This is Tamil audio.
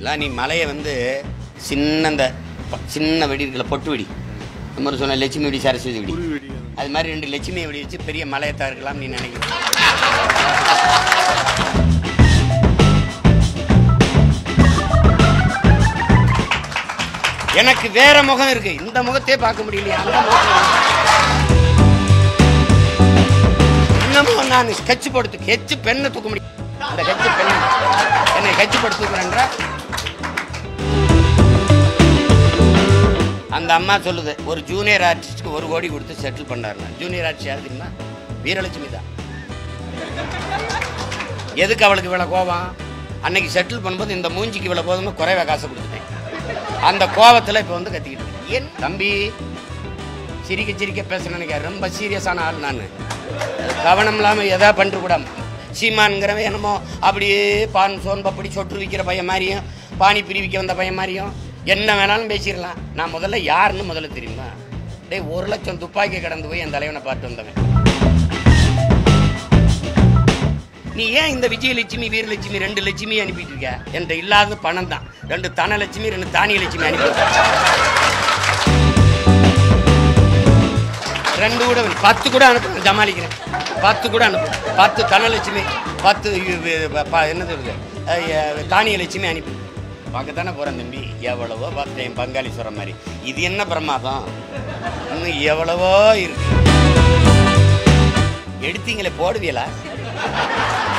இல்லை நீ மலையை வந்து சின்ன இந்த ப- சின்ன வெடி இருக்குல்ல பொட்டு வெடி இந்த மாதிரி சொன்ன லட்சுமி வெடி சரஸ்வதி வெடி அது மாதிரி ரெண்டு லட்சுமி வெடி வச்சு பெரிய மலையை தவிர்க்கலாம் நீ நினைக்கிறேன் எனக்கு வேற முகம் இருக்கு இந்த முகத்தையே பார்க்க முடியலையா அந்த முகம் இன்னமும் நான் ஸ்கெட்ச் போடுத்து ஹெச் பெண்ணை தூக்க முடியும் அந்த ஹெச் பெண்ணை என்னை ஹெச் போட்டு தூக்குறேன்ற அந்த அம்மா சொல்லுது ஒரு ஜூனியர் ஆர்டிஸ்ட்க்கு ஒரு கோடி கொடுத்து செட்டில் பண்ணாருன்னா ஜூனியர் ஆர்டிஸ்ட் யார் தெரியுமா வீரலட்சுமி தான் எதுக்கு அவளுக்கு இவ்வளோ கோபம் அன்னைக்கு செட்டில் பண்ணும்போது இந்த மூஞ்சிக்கு இவ்வளோ போதும்னு குறைவா காசு கொடுத்துட்டேன் அந்த கோபத்தில் இப்போ வந்து கத்திக்கிட்டு இருக்கேன். ஏன் தம்பி சிரிக்க சிரிக்க பேச நினைக்கிறேன் ரொம்ப சீரியஸான ஆள் நான் கவனம் இல்லாமல் எதா பண்ணிட்டு கூட சீமான்கிறவன் என்னமோ அப்படியே பான் சோன் பப்படி சொட்டு விற்கிற பையன் மாதிரியும் பானி பிரிவிக்க வந்த பையன் மாதிரியும் என்ன வேணாலும் பேசிடலாம் நான் முதல்ல யாருன்னு முதல்ல தெரியுமா டேய் ஒரு லட்சம் துப்பாக்கி கடந்து போய் என் தலைவனை பார்த்து வந்தவன் நீ ஏன் இந்த விஜயலட்சுமி வீரலட்சுமி ரெண்டு லட்சுமி அனுப்பிட்டு இருக்க என்கிட்ட இல்லாத பணம் தான் ரெண்டு தனலட்சுமி ரெண்டு தானிய லட்சுமி அனுப்பி ரெண்டு கூட வேணும். பத்து கூட அனுப்பு ஜமாளிக்கிறேன் பத்து கூட அனுப்பு பத்து தனலட்சுமி பத்து இது, இது, ப- என்ன சொல்றது அஹ், அஹ், தானிய லட்சுமி அனுப்பி பார்க்கத்தானே போகிறேன் தம்பி எவ்வளவோ பார்த்தேன் பங்காளி சொல்கிற மாதிரி இது என்ன பிரமாதம் இன்னும் எவ்வளவோ இருக்கு எடுத்தீங்களே போடுவீங்களா